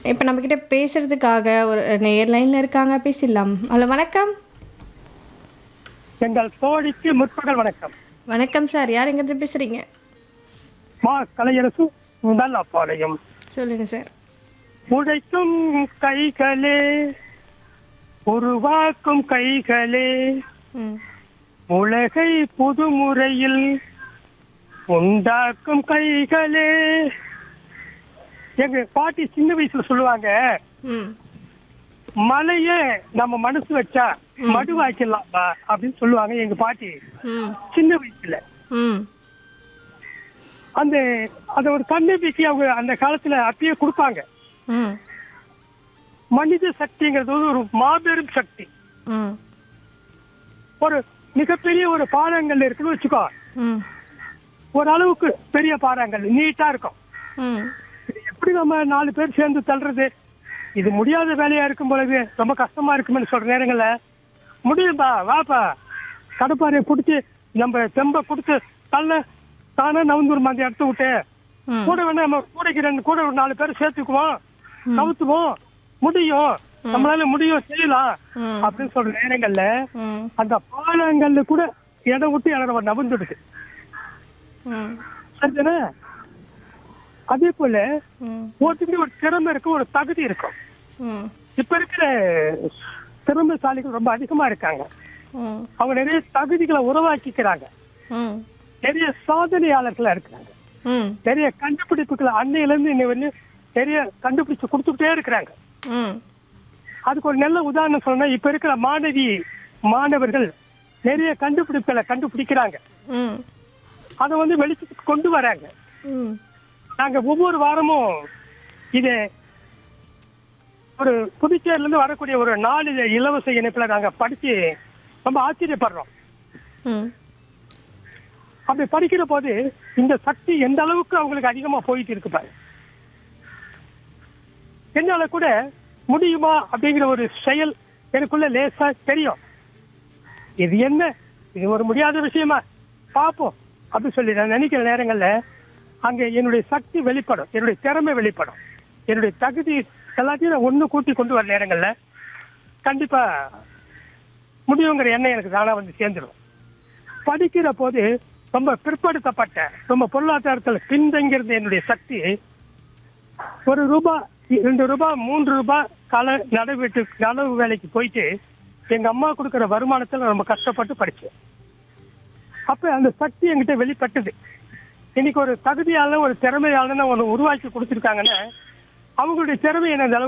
இப்போ நம்மக்கிட்ட பேசுறதுக்காக ஒரு நேர் லைனில் இருக்காங்க பேசிடலாம் ஹலோ வணக்கம் எங்கள் தோழிக்கு முற்பகல் வணக்கம் வணக்கம் சார் யார் எங்கேருந்து பேசுகிறீங்க மா கலையரசு முதல் அப்பாளையம் சொல்லுங்கள் சார் உழைக்கும் கைகளே உருவாக்கும் கைகளே ம் உலகை புது முறையில் உண்டாக்கும் கைகளே எங்க பாட்டி சின்ன வயசுல சொல்லுவாங்க ம் மலைய நம்ம மனசு வச்சா மடுவாக்கிடலாம் அப்படின்னு சொல்லுவாங்க எங்க பாட்டி ம் சின்ன வயசுல ம் அந்த அத ஒரு தன்னம்பிக்கை அவங்க அந்த காலத்துல அப்பயே கொடுப்பாங்க ம் மனித சக்திங்கிறது வந்து ஒரு மாபெரும் சக்தி ம் ஒரு மிகப்பெரிய ஒரு பாறாங்கல் இருக்குன்னு வச்சுக்கோ ம் ஒரு அளவுக்கு பெரிய பாறாங்கல் நீட்டா இருக்கும் ம் இது எப்படி நம்ம நாலு பேர் சேர்ந்து தள்ளுறது இது முடியாத வேலையா இருக்கும் பொழுது ரொம்ப கஷ்டமா இருக்கும்னு சொல்ற நேரங்கள்ல முடியும்பா வாப்பா கடப்பாறையை பிடிச்சி நம்ம தெம்ப கொடுத்து தள்ள தானே நவந்துரும் அந்த இடத்த விட்டு ம் கூட வேணா நம்ம கூடைக்கு ரெண்டு கூட ஒரு நாலு பேர் சேர்த்துக்குவோம் நவுத்துவோம் முடியும் நம்மளால முடியும் செய்யலாம் ம். அப்படின்னு சொல்ற நேரங்கள்ல ம் அந்த பாலங்கள்ல கூட இடம் விட்டு இடம் நவந்துடுது ம் சரிதானே அதே போல ம் ஒருத்தருக்கு ஒரு திறமை இருக்கும் ஒரு தகுதி இருக்கும் ம் இப்ப இருக்கிற திறமைசாலிகள் ரொம்ப அதிகமா இருக்காங்க ம் அவங்க நிறைய தகுதிகளை உருவாக்கிக்கிறாங்க ம் நிறைய சாதனையாளர்களா இருக்கிறாங்க ம் நிறைய கண்டுபிடிப்புகளை அன்னையில இருந்து இன்னை வந்து நிறைய கண்டுபிடிச்சு கொடுத்துட்டே இருக்கிறாங்க ம் அதுக்கு ஒரு நல்ல உதாரணம் சொன்னா இப்ப இருக்கிற மாணவி மாணவர்கள் நிறைய கண்டுபிடிப்புகளை கண்டுபிடிக்கிறாங்க ம் அதை வந்து வெளிச்சத்துக்கு கொண்டு வராங்க ம் நாங்க ஒவ்வொரு வாரமும் இது ஒரு புதுச்சேரியில இருந்து வரக்கூடிய ஒரு நாலு இலவச இணைப்புல நாங்க படிச்சு ரொம்ப ஆச்சரியப்படுறோம் ம் அப்படி படிக்கிற போது இந்த சக்தி எந்த அளவுக்கு அவங்களுக்கு அதிகமா போயிட்டு இருக்கு பாரு என்னால கூட முடியுமா அப்படிங்கிற ஒரு செயல் எனக்குள்ள லேசா தெரியும் இது என்ன இது ஒரு முடியாத விஷயமா பார்ப்போம் அப்படின்னு சொல்லி நான் நினைக்கிற நேரங்கள்ல அங்க என்னுடைய சக்தி வெளிப்படும் என்னுடைய திறமை வெளிப்படும் என்னுடைய தகுதி எல்லாத்தையும் நான் ஒண்ணு கூட்டி கொண்டு வர நேரங்கள்ல கண்டிப்பா முடியுங்கிற எண்ணம் எனக்கு தானா வந்து சேர்ந்துடும் படிக்கிற போது ரொம்ப பிற்படுத்தப்பட்ட ரொம்ப பொருளாதாரத்தில் பின்தங்கியிருந்த என்னுடைய சக்தி ஒரு ரூபாய் ரெண்டு ரூபாய் மூன்று ரூபாய் கள நடவீட்டு நடவு வேலைக்கு போயிட்டு எங்க அம்மா கொடுக்கிற வருமானத்துல ரொம்ப கஷ்டப்பட்டு படிச்சேன் அப்ப அந்த சக்தி என்கிட்ட வெளிப்பட்டது இன்னைக்கு ஒரு தகுதியால ஒரு திறமையாளன்னு ஒன்று உருவாக்கி கொடுத்துருக்காங்கன்னா அவங்களுடைய திறமை என்ன